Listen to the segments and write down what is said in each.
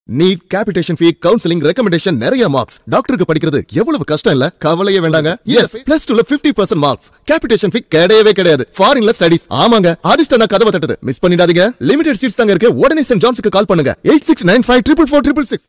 NEET capitation fee counselling recommendation நிறைய marks டாக்டருக்கு படிக்கிறது எவ்வளவு கஷ்டம் இல்ல கவலையே வேண்டாங்க எஸ் பிளஸ் டூல 50% பர்சன்ட் மார்க்ஸ் கேபிடேஷன் ஃபீ கிடையவே கிடையாது ஃபாரின்ல ஸ்டடிஸ் ஆமாங்க அதிர்ஷ்டம் நான் கதவை தட்டுது மிஸ் பண்ணிடாதீங்க லிமிடெட் சீட்ஸ் தாங்க இருக்கு உடனே சென்ட் ஜான்ஸுக்கு கால் பண்ணுங்க eight six nine five triple four triple six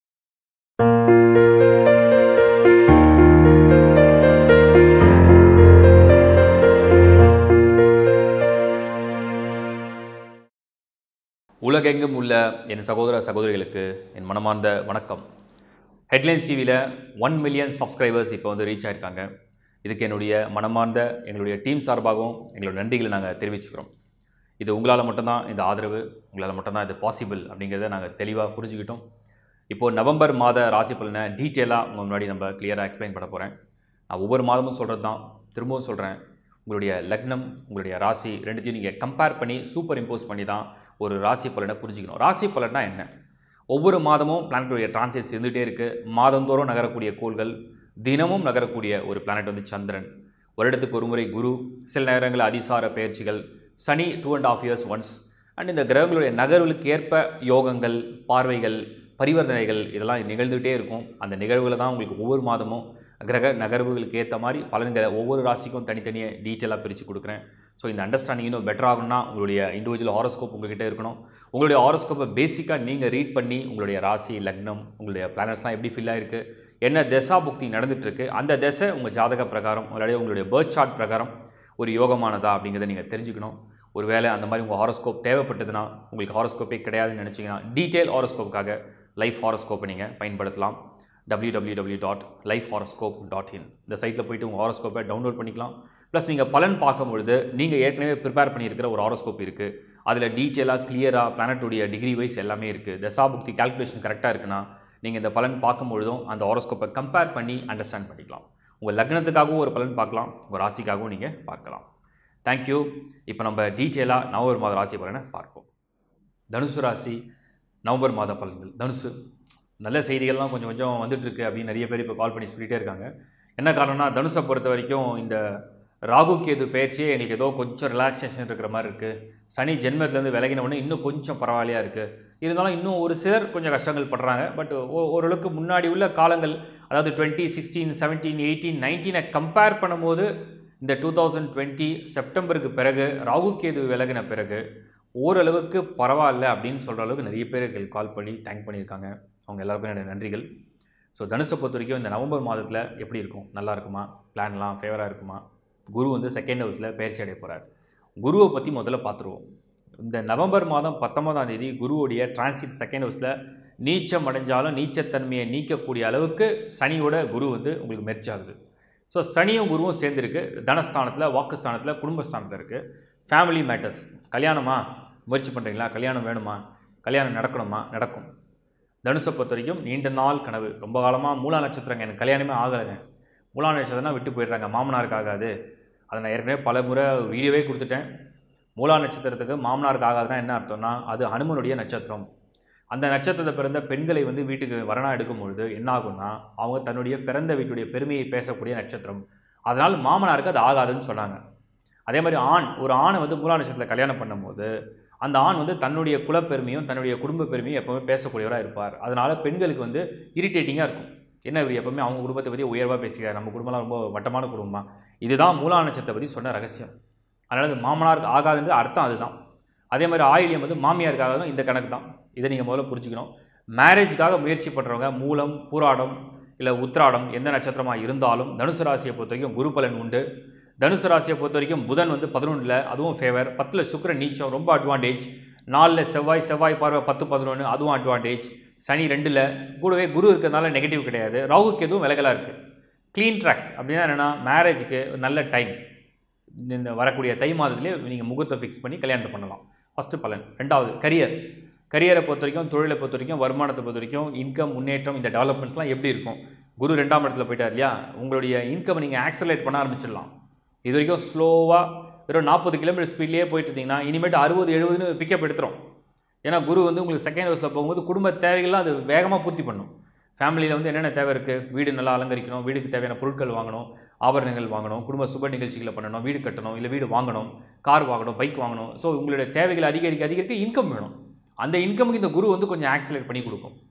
உலகெங்கும் உள்ள என் சகோதர சகோதரிகளுக்கு என் மனமார்ந்த வணக்கம் ஹெட்லைன்ஸ் டிவியில் ஒன் மில்லியன் சப்ஸ்கிரைபர்ஸ் இப்போ வந்து ரீச் ஆயிருக்காங்க இதுக்கு என்னுடைய மனமார்ந்த எங்களுடைய டீம் சார்பாகவும் எங்களோட நன்றிகளை நாங்கள் தெரிவிச்சுக்கிறோம் இது உங்களால் மட்டும்தான் இந்த ஆதரவு உங்களால் மட்டும்தான் இது பாசிபிள் அப்படிங்கிறத நாங்கள் தெளிவாக புரிஞ்சுக்கிட்டோம் இப்போது நவம்பர் மாத ராசி பலனை டீட்டெயிலாக உங்கள் முன்னாடி நம்ம கிளியராக எக்ஸ்பிளைன் பண்ண போகிறேன் நான் ஒவ்வொரு மாதமும் சொல்கிறது தான் திரும்பவும் சொல்கிறேன் உங்களுடைய லக்னம் உங்களுடைய ராசி ரெண்டுத்தையும் நீங்கள் கம்பேர் பண்ணி சூப்பர் இம்போஸ் பண்ணி தான் ஒரு ராசி பலனை புரிஞ்சுக்கணும் ராசி பலன்னா என்ன ஒவ்வொரு மாதமும் பிளானட்டுடைய டிரான்சிட்ஸ் இருந்துகிட்டே இருக்குது மாதந்தோறும் நகரக்கூடிய கோள்கள் தினமும் நகரக்கூடிய ஒரு பிளானட் வந்து சந்திரன் வருடத்துக்கு ஒரு முறை குரு சில நேரங்களில் அதிசார பயிற்சிகள் சனி two and half years once and இந்த கிரகங்களுடைய நகர்வுகளுக்கு ஏற்ப யோகங்கள் பார்வைகள் பரிவர்த்தனைகள் இதெல்லாம் நிகழ்ந்துகிட்டே இருக்கும் அந்த நிகழ்வுகளை தான் உங்களுக்கு ஒவ்வொரு மாதமும் கிரக நகர்வுகளுக்கு ஏற்ற மாதிரி பலன்களை ஒவ்வொரு ராசிக்கும் தனித்தனியாக டீட்டெயிலாக பிரித்து கொடுக்குறேன் ஸோ இந்த அண்டர்ஸ்டாண்டிங் இன்னும் பெட்டர் ஆகணும்னா உங்களுடைய இண்டிவிஜுவல் ஹாரோஸ்கோப் உங்ககிட்ட இருக்கணும் உங்களுடைய ஹாரோஸ்கோப்பை பேசிக்காக நீங்கள் ரீட் பண்ணி உங்களுடைய ராசி லக்னம் உங்களுடைய பிளானட்ஸ்லாம் எப்படி ஃபில் ஆயிருக்கு என்ன தசா புக்தி நடந்துகிட்ருக்கு அந்த தசை உங்கள் ஜாதக பிரகாரம் உங்களுடைய உங்களுடைய பேர்த் சார்ட் பிரகாரம் ஒரு யோகமானதா அப்படிங்கிறத நீங்கள் தெரிஞ்சுக்கணும் ஒருவேளை அந்த மாதிரி உங்கள் ஹாரோஸ்கோப் தேவைப்பட்டதுன்னா உங்களுக்கு ஹாரோஸ்கோப்பே கிடையாதுன்னு நினச்சிங்கன்னா டீட்டெயில் ஹாரோஸ்கோப்புக்காக லைஃப் ஹாரோஸ்கோப்பை நீங்கள் பயன்படுத்தலாம் www.lifehoroscope.in dot life horoscope dot in இந்த சைட்டில் போயிட்டு உங்கள் ஹாரோஸ்கோப்பை டவுன்லோட் பண்ணிக்கலாம் ப்ளஸ் நீங்கள் பலன் பார்க்கும்பொழுது நீங்கள் ஏற்கனவே ப்ரிப்பேர் பண்ணியிருக்கிற ஒரு ஹாரோஸ்கோப் இருக்குது அதில் டீட்டெயிலாக கிளியராக பிளானட்டுடைய டிகிரி வைஸ் எல்லாமே இருக்குது தசாபுக்தி கால்குலேஷன் கரெக்டாக இருக்குன்னா நீங்கள் இந்த பலன் பார்க்கும்பொழுதும் அந்த ஹாரோஸ்கோப்பை கம்பேர் பண்ணி அண்டர்ஸ்டாண்ட் பண்ணிக்கலாம் உங்கள் லக்னத்துக்காகவும் ஒரு பலன் பார்க்கலாம் உங்கள் ராசிக்காகவும் நீங்கள் பார்க்கலாம் தேங்க்யூ இப்போ நம்ம டீட்டெயிலாக நவம்பர் மாத ராசி பலனை பார்ப்போம் தனுசு ராசி நவம்பர் மாத பலன்கள் தனுசு நல்ல செய்திகள்லாம் கொஞ்சம் கொஞ்சம் வந்துட்டுருக்கு அப்படின்னு நிறைய பேர் இப்போ கால் பண்ணி சொல்லிகிட்டே இருக்காங்க என்ன காரணம்னா தனுஷை பொறுத்த வரைக்கும் இந்த ராகு கேது பயிற்சியே எங்களுக்கு ஏதோ கொஞ்சம் ரிலாக்ஸேஷன் இருக்கிற மாதிரி இருக்குது சனி ஜென்மத்துலேருந்து விலகின உடனே இன்னும் கொஞ்சம் பரவாயில்லையாக இருக்குது இருந்தாலும் இன்னும் ஒரு சிலர் கொஞ்சம் கஷ்டங்கள் படுறாங்க பட் ஓரளவுக்கு முன்னாடி உள்ள காலங்கள் அதாவது டுவெண்ட்டி சிக்ஸ்டீன் செவன்டீன் எயிட்டீன் நைன்டீனை கம்பேர் பண்ணும்போது இந்த டூ தௌசண்ட் டுவெண்ட்டி செப்டம்பருக்கு பிறகு ராகு கேது விலகின பிறகு ஓரளவுக்கு பரவாயில்ல அப்படின்னு சொல்கிற அளவுக்கு நிறைய பேர் கால் பண்ணி தேங்க் பண்ணியிருக்காங்க அவங்க எல்லாருக்கும் என்னுடைய நன்றிகள் ஸோ தனுஷை பொறுத்த வரைக்கும் இந்த நவம்பர் மாதத்தில் எப்படி இருக்கும் நல்லா இருக்குமா பிளான்லாம் ஃபேவராக இருக்குமா குரு வந்து செகண்ட் ஹவுஸில் பயிற்சி அடைய போகிறார் குருவை பற்றி முதல்ல பார்த்துருவோம் இந்த நவம்பர் மாதம் பத்தொன்பதாம் தேதி குருவுடைய டிரான்சிட் செகண்ட் ஹவுஸில் நீச்சம் அடைஞ்சாலும் நீச்சத்தன்மையை நீக்கக்கூடிய அளவுக்கு சனியோட குரு வந்து உங்களுக்கு மெர்ச் ஆகுது ஸோ சனியும் குருவும் சேர்ந்துருக்கு தனஸ்தானத்தில் வாக்குஸ்தானத்தில் குடும்பஸ்தானத்தில் இருக்குது ஃபேமிலி மேட்டர்ஸ் கல்யாணமா முயற்சி பண்ணுறீங்களா கல்யாணம் வேணுமா கல்யாணம் நடக்கணுமா நடக்கும் தனுஷை பொறுத்த வரைக்கும் நீண்ட நாள் கனவு ரொம்ப காலமாக மூலா நட்சத்திரங்க எனக்கு கல்யாணமே ஆகலைங்க மூலா நட்சத்திரம்னா விட்டு போயிடுறாங்க மாமனாருக்கு ஆகாது அதை நான் ஏற்கனவே பல முறை வீடியோவே கொடுத்துட்டேன் மூலா நட்சத்திரத்துக்கு மாமனாருக்கு ஆகாதுன்னா என்ன அர்த்தம்னா அது ஹனுமனுடைய நட்சத்திரம் அந்த நட்சத்திரத்தை பிறந்த பெண்களை வந்து வீட்டுக்கு வரணா எடுக்கும் பொழுது என்ன ஆகும்னா அவங்க தன்னுடைய பிறந்த வீட்டுடைய பெருமையை பேசக்கூடிய நட்சத்திரம் அதனால் மாமனாருக்கு அது ஆகாதுன்னு சொன்னாங்க அதே மாதிரி ஆண் ஒரு ஆணை வந்து மூலா நட்சத்திரத்தில் கல்யாணம் பண்ணும்போது அந்த ஆண் வந்து தன்னுடைய குலப்பெருமையும் தன்னுடைய குடும்ப பெருமையும் எப்போவுமே பேசக்கூடியவராக இருப்பார் அதனால் பெண்களுக்கு வந்து இரிட்டேட்டிங்காக இருக்கும் என்ன இவர் எப்போவுமே அவங்க குடும்பத்தை பற்றி உயர்வாக பேசுகிறார் நம்ம குடும்பம்லாம் ரொம்ப வட்டமான குடும்பம் இதுதான் மூலா நட்சத்திரத்தை பற்றி சொன்ன ரகசியம் அதனால் அது மாமனாருக்கு ஆகாதுன்ற அர்த்தம் அதுதான் அதே மாதிரி ஆயிலியம் வந்து மாமியாருக்கு ஆகாதும் இந்த கணக்கு தான் இதை நீங்கள் முதல்ல புரிஞ்சுக்கணும் மேரேஜுக்காக முயற்சி பண்ணுறவங்க மூலம் பூராடம் இல்லை உத்திராடம் எந்த நட்சத்திரமாக இருந்தாலும் தனுசு ராசியை பொறுத்த வரைக்கும் குரு பலன் உண்டு தனுசு ராசியை பொறுத்த வரைக்கும் புதன் வந்து பதினொன்றில் அதுவும் ஃபேவர் பத்தில் சுக்கிரன் நீச்சம் ரொம்ப அட்வான்டேஜ் நாலில் செவ்வாய் செவ்வாய் பார்வை பத்து பதினொன்று அதுவும் அட்வான்டேஜ் சனி ரெண்டில் கூடவே குரு இருக்கிறதுனால நெகட்டிவ் கிடையாது ராகுக்கு எதுவும் விலகலாக இருக்குது க்ளீன் ட்ராக் அப்படின்னா என்னென்னா மேரேஜுக்கு நல்ல டைம் இந்த வரக்கூடிய தை மாதத்துலேயே நீங்கள் முகூர்த்தம் ஃபிக்ஸ் பண்ணி கல்யாணத்தை பண்ணலாம் ஃபஸ்ட்டு பலன் ரெண்டாவது கரியர் கரியரை பொறுத்த வரைக்கும் தொழிலை பொறுத்த வரைக்கும் வருமானத்தை பொறுத்த வரைக்கும் இன்கம் முன்னேற்றம் இந்த டெவலப்மெண்ட்ஸ்லாம் எப்படி இருக்கும் குரு ரெண்டாம் இடத்துல போயிட்டார் இல்லையா உங்களுடைய இன்கம் நீங்கள் ஆக்சலேட் பண்ண ஆரம்பிச்சிடலாம் இது வரைக்கும் ஸ்லோவாக வெறும் நாற்பது கிலோமீட்டர் ஸ்பீட்லேயே போயிட்டு இருந்தீங்கன்னா இனிமேட்டு அறுபது எழுபதுன்னு பிக்கப் எடுத்துரும் ஏன்னா குரு வந்து உங்களுக்கு செகண்ட் ஹவுஸில் போகும்போது குடும்ப தேவைகள்லாம் அது வேகமாக பூர்த்தி பண்ணும் ஃபேமிலியில் வந்து என்னென்ன தேவை இருக்குது வீடு நல்லா அலங்கரிக்கணும் வீடுக்கு தேவையான பொருட்கள் வாங்கணும் ஆபரணங்கள் வாங்கணும் குடும்ப சுப நிகழ்ச்சிகளை பண்ணணும் வீடு கட்டணும் இல்லை வீடு வாங்கணும் கார் வாங்கணும் பைக் வாங்கணும் ஸோ உங்களுடைய தேவைகள் அதிகரிக்க அதிகரிக்க இன்கம் வேணும் அந்த இன்கமுக்கு இந்த குரு வந்து கொஞ்சம் ஆக்சிலேட் பண்ணி கொடுக்கும்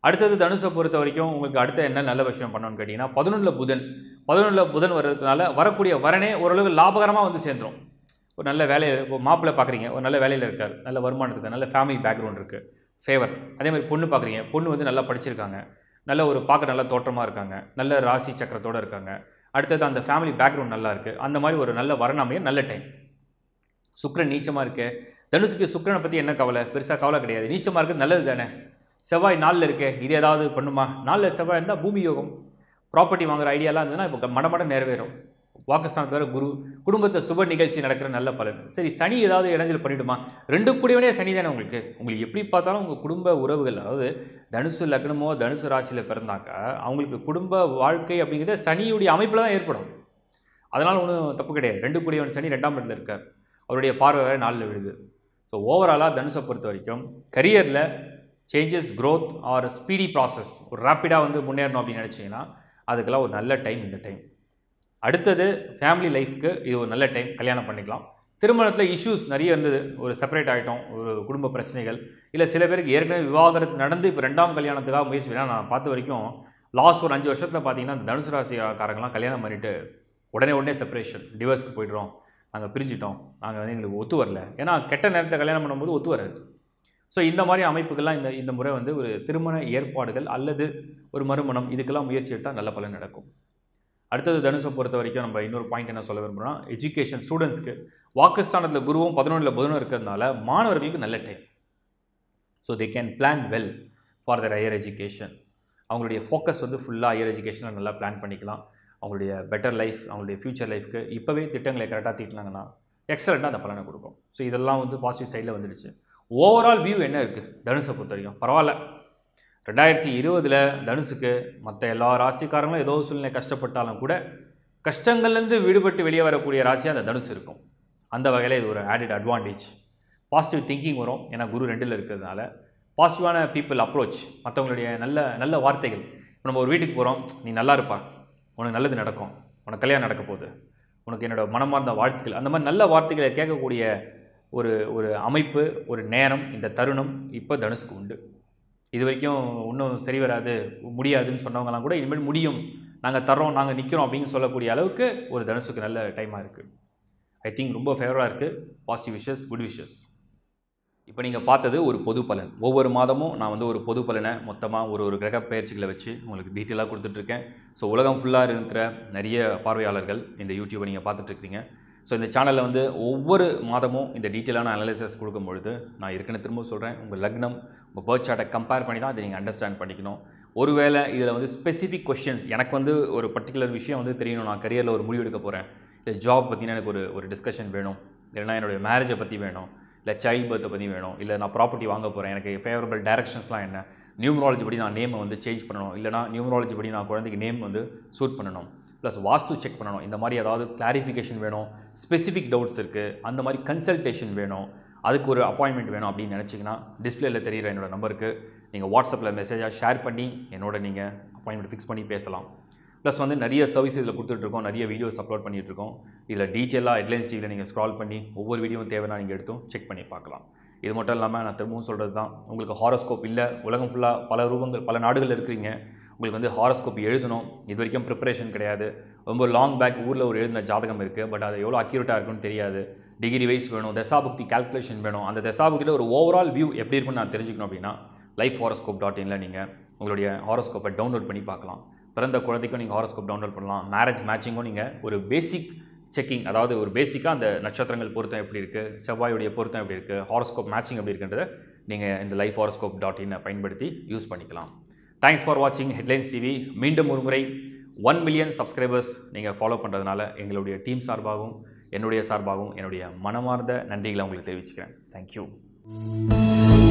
அடுத்தது தனுஷை பொறுத்த வரைக்கும் உங்களுக்கு அடுத்த என்ன நல்ல விஷயம் பண்ணணும்னு கேட்டிங்கன்னா பதினொன்றில் புதன் பதினொன்றில் புதன் வர்றதுனால வரக்கூடிய வரனே ஓரளவு லாபகரமாக வந்து சேர்ந்துரும் ஒரு நல்ல வேலையில் இப்போ மாப்பிள்ளை பார்க்குறீங்க ஒரு நல்ல வேலையில் இருக்கார் நல்ல வருமானம் இருக்குது நல்ல ஃபேமிலி பேக்ரவுண்ட் இருக்குது ஃபேவர் அதே மாதிரி பொண்ணு பார்க்குறீங்க பொண்ணு வந்து நல்லா படிச்சிருக்காங்க நல்ல ஒரு பார்க்க நல்ல தோற்றமாக இருக்காங்க நல்ல ராசி சக்கரத்தோடு இருக்காங்க அடுத்தது அந்த ஃபேமிலி பேக்ரவுண்ட் நல்லா இருக்குது அந்த மாதிரி ஒரு நல்ல வரணமைய நல்ல டைம் சுக்கிரன் நீச்சமாக இருக்கு தனுசுக்கு சுக்கிரனை பற்றி என்ன கவலை பெருசாக கவலை கிடையாது நீச்சமாக இருக்கிறது நல்லது தானே செவ்வாய் நாளில் இருக்கே இது ஏதாவது பண்ணுமா நாளில் செவ்வாய் இருந்தால் பூமி யோகம் ப்ராப்பர்ட்டி வாங்குற ஐடியாலாம் இருந்ததுன்னா இப்போ மடமட நிறைவேறும் வாக்குஸ்தானத்தில் வர குரு குடும்பத்தை சுப நிகழ்ச்சி நடக்கிற நல்ல பலன் சரி சனி ஏதாவது இடைஞ்சல் பண்ணிவிடுமா ரெண்டு கூடியவனே சனி தானே உங்களுக்கு உங்களுக்கு எப்படி பார்த்தாலும் உங்கள் குடும்ப உறவுகள் அதாவது தனுசு லக்னமோ தனுசு ராசியில் பிறந்தாக்கா அவங்களுக்கு குடும்ப வாழ்க்கை அப்படிங்கிறத சனியுடைய அமைப்பில் தான் ஏற்படும் அதனால் ஒன்றும் தப்பு கிடையாது ரெண்டு கூடியவன் சனி ரெண்டாம் இடத்துல இருக்கார் அவருடைய பார்வை வேறு நாளில் விழுது ஸோ ஓவராலாக தனுஷை பொறுத்த வரைக்கும் கரியரில் changes growth are speedy process ஒரு ரேப்பிடாக வந்து முன்னேறணும் அப்படின்னு நினச்சிங்கன்னா அதுக்கெல்லாம் ஒரு நல்ல டைம் இந்த டைம் அடுத்தது ஃபேமிலி லைஃப்க்கு இது ஒரு நல்ல டைம் கல்யாணம் பண்ணிக்கலாம் திருமணத்தில் இஷ்யூஸ் நிறைய இருந்தது ஒரு செப்பரேட் ஆகிட்டோம் ஒரு குடும்ப பிரச்சனைகள் இல்லை சில பேருக்கு ஏற்கனவே விவாகரத்து நடந்து இப்போ ரெண்டாம் கல்யாணத்துக்காக முயற்சி பண்ணா நான் பார்த்த வரைக்கும் லாஸ்ட் ஒரு அஞ்சு வருஷத்தில் பார்த்தீங்கன்னா இந்த தனுசு ராசிக்காரங்களாம் கல்யாணம் பண்ணிட்டு உடனே உடனே செப்பரேஷன் டிவோர்ஸ்க்கு போய்ட்றோம் நாங்கள் பிரிஞ்சிட்டோம் நாங்கள் வந்து எங்களுக்கு ஒத்து வரல ஏன்னா கெட்ட நேரத்தை கல்யாணம் பண்ணும்போது ஒத்து வராது ஸோ இந்த மாதிரி அமைப்புகள்லாம் இந்த இந்த முறை வந்து ஒரு திருமண ஏற்பாடுகள் அல்லது ஒரு மறுமணம் இதுக்கெல்லாம் முயற்சி எடுத்தால் நல்ல பலன் நடக்கும் அடுத்தது தனுஷை பொறுத்த வரைக்கும் நம்ம இன்னொரு பாயிண்ட் என்ன சொல்ல விரும்புகிறோம்னா எஜுகேஷன் ஸ்டூடெண்ட்ஸ்க்கு வாக்குஸ்தானத்தில் குருவும் பதினொன்றில் புதனும் இருக்கிறதுனால மாணவர்களுக்கு நல்ல time so they can plan well for their higher education அவங்களுடைய ஃபோக்கஸ் வந்து ஃபுல்லாக ஹையர் எஜுகேஷனில் நல்லா பிளான் பண்ணிக்கலாம் அவங்களுடைய பெட்டர் லைஃப் அவங்களுடைய ஃப்யூச்சர் லைஃப்க்கு இப்போவே திட்டங்களை கரெக்டாக தீட்டினாங்கன்னா எக்ஸலண்ட்டாக அந்த பலனை கொடுக்கும் ஸோ இதெல்லாம் வந்து பாசிட்டிவ் சைடில் வந்துடுச்சு ஓவரால் வியூ என்ன இருக்குது தனுஷை பொறுத்த வரைக்கும் பரவாயில்ல ரெண்டாயிரத்தி இருபதில் தனுசுக்கு மற்ற எல்லா ராசிக்காரங்களும் ஏதோ சூழ்நிலை கஷ்டப்பட்டாலும் கூட கஷ்டங்கள்லேருந்து விடுபட்டு வெளியே வரக்கூடிய ராசியாக அந்த தனுசு இருக்கும் அந்த வகையில் இது ஒரு ஆடட் அட்வான்டேஜ் பாசிட்டிவ் திங்கிங் வரும் ஏன்னா குரு ரெண்டில் இருக்கிறதுனால பாசிட்டிவான பீப்புள் அப்ரோச் மற்றவங்களுடைய நல்ல நல்ல வார்த்தைகள் இப்போ நம்ம ஒரு வீட்டுக்கு போகிறோம் நீ நல்லா இருப்பா உனக்கு நல்லது நடக்கும் உனக்கு கல்யாணம் நடக்க போகுது உனக்கு என்னோட மனமார்ந்த வாழ்த்துக்கள் அந்த மாதிரி நல்ல வார்த்தைகளை கேட்கக்கூடிய ஒரு ஒரு அமைப்பு ஒரு நேரம் இந்த தருணம் இப்போ தனுசுக்கு உண்டு இது வரைக்கும் இன்னும் சரி வராது முடியாதுன்னு சொன்னவங்கலாம் கூட இனிமேல் முடியும் நாங்கள் தர்றோம் நாங்கள் நிற்கிறோம் அப்படின்னு சொல்லக்கூடிய அளவுக்கு ஒரு தனுசுக்கு நல்ல டைமாக இருக்குது ஐ திங்க் ரொம்ப ஃபேவராக இருக்குது பாசிட்டிவ் விஷஸ் குட் விஷஸ் இப்போ நீங்கள் பார்த்தது ஒரு பொது பலன் ஒவ்வொரு மாதமும் நான் வந்து ஒரு பொது பலனை மொத்தமாக ஒரு ஒரு கிரக பயிற்சிகளை வச்சு உங்களுக்கு டீட்டெயிலாக கொடுத்துட்ருக்கேன் ஸோ உலகம் ஃபுல்லாக இருக்கிற நிறைய பார்வையாளர்கள் இந்த யூடியூப்பை நீங்கள் பார்த்துட்ருக்கீங்க ஸோ இந்த சேனலில் வந்து ஒவ்வொரு மாதமும் இந்த டீட்டெயிலான அனலைசஸ் கொடுக்கும் பொழுது நான் ஏற்கனவே திரும்ப சொல்கிறேன் உங்கள் லக்னம் உங்கள் பேர்த் சார்ட்டை கம்பேர் பண்ணி தான் இதை நீங்கள் அண்டர்ஸ்டாண்ட் பண்ணிக்கணும் ஒருவேளை இதில் வந்து ஸ்பெசிஃபிக் கொஷின்ஸ் எனக்கு வந்து ஒரு பர்டிகுலர் விஷயம் வந்து தெரியணும் நான் கரியரில் ஒரு முடிவு எடுக்க போகிறேன் இல்லை ஜாப் பற்றின எனக்கு ஒரு ஒரு டிஸ்கஷன் வேணும் இல்லைனா என்னுடைய மேரேஜை பற்றி வேணும் இல்லை சைல்ட் பர்த்தை பற்றி வேணும் இல்லை நான் ப்ராப்பர்ட்டி வாங்க போகிறேன் எனக்கு ஃபேவரபிள் டைரக்ஷன்ஸ்லாம் என்ன நியூமராலஜி படி நான் நேமை வந்து சேஞ்ச் பண்ணணும் இல்லைனா நியூமராலஜி படி நான் குழந்தைக்கு நேம் வந்து சூட் பண்ணணும் ப்ளஸ் வாஸ்து செக் பண்ணணும் இந்த மாதிரி ஏதாவது கிளாரிஃபிகேஷன் வேணும் ஸ்பெசிஃபிக் டவுட்ஸ் இருக்குது அந்த மாதிரி கன்சல்டேஷன் வேணும் அதுக்கு ஒரு அப்பாயின்மெண்ட் வேணும் அப்படின்னு நினச்சிங்கன்னா டிஸ்பிளேல தெரிகிற என்னோட நம்பருக்கு நீங்கள் வாட்ஸ்அப்பில் மெசேஜாக ஷேர் பண்ணி என்னோட நீங்கள் அப்பாயின்மெண்ட் ஃபிக்ஸ் பண்ணி பேசலாம் ப்ளஸ் வந்து நிறைய சர்வீஸ் இதில் கொடுத்துட்ருக்கோம் நிறைய வீடியோஸ் அப்லோட் பண்ணிகிட்ருக்கோம் இதில் டீட்டெயிலாக ஹெட்லைன்ஸ் டிவியில் நீங்கள் ஸ்க்ரால் பண்ணி ஒவ்வொரு வீடியோவும் தேவைன்னா நீங்கள் எடுத்தும் செக் பண்ணி பார்க்கலாம் இது மட்டும் இல்லாமல் நான் திரும்பவும் சொல்கிறது தான் உங்களுக்கு ஹாரோஸ்கோப் இல்லை உலகம் ஃபுல்லாக பல ரூபங்கள் பல நாடுகளில் இருக்கிறீங்க உங்களுக்கு வந்து ஹாரோஸ்கோப் எழுதணும் இது வரைக்கும் ப்ரிப்பரேஷன் கிடையாது ரொம்ப லாங் பேக் ஊரில் ஒரு எழுதின ஜாதகம் இருக்குது பட் அது எவ்வளோ அக்யூரேட்டாக இருக்குன்னு தெரியாது டிகிரி வைஸ் வேணும் தசாபுக்தி கால்குலேஷன் வேணும் அந்த தசாபுக்தியில் ஒரு ஓவரால் வியூ எப்படி இருக்குன்னு நான் தெரிஞ்சுக்கணும் அப்படின்னா லைஃப் ஹாரோஸ்கோப் டாட் இனில் நீங்கள் உங்களுடைய ஹாரோஸ்கோப்பை டவுன்லோட் பண்ணி பார்க்கலாம் பிறந்த குழந்தைக்கும் நீங்கள் ஹாரோஸ்கோப் டவுன்லோட் பண்ணலாம் மேரேஜ் மேட்சிங்கும் நீங்கள் ஒரு பேசிக் செக்கிங் அதாவது ஒரு பேசிக்காக அந்த நட்சத்திரங்கள் பொருத்தம் எப்படி இருக்குது செவ்வாயுடைய பொருத்தம் எப்படி இருக்குது ஹாரோஸ்கோப் மேட்சிங் எப்படி இருக்குன்றதை நீங்கள் இந்த லைஃப் ஹாரோஸ்கோப் டாட் இன் பயன்படுத்தி யூஸ் பண்ணிக்கலாம் தேங்க்ஸ் ஃபார் வாட்சிங் ஹெட்லைன்ஸ் டிவி மீண்டும் ஒரு முறை ஒன் மில்லியன் சப்ஸ்கிரைபர்ஸ் நீங்கள் ஃபாலோ பண்ணுறதுனால எங்களுடைய டீம் சார்பாகவும் என்னுடைய சார்பாகவும் என்னுடைய மனமார்ந்த நன்றிகளை உங்களுக்கு தெரிவிச்சுக்கிறேன் தேங்க்யூ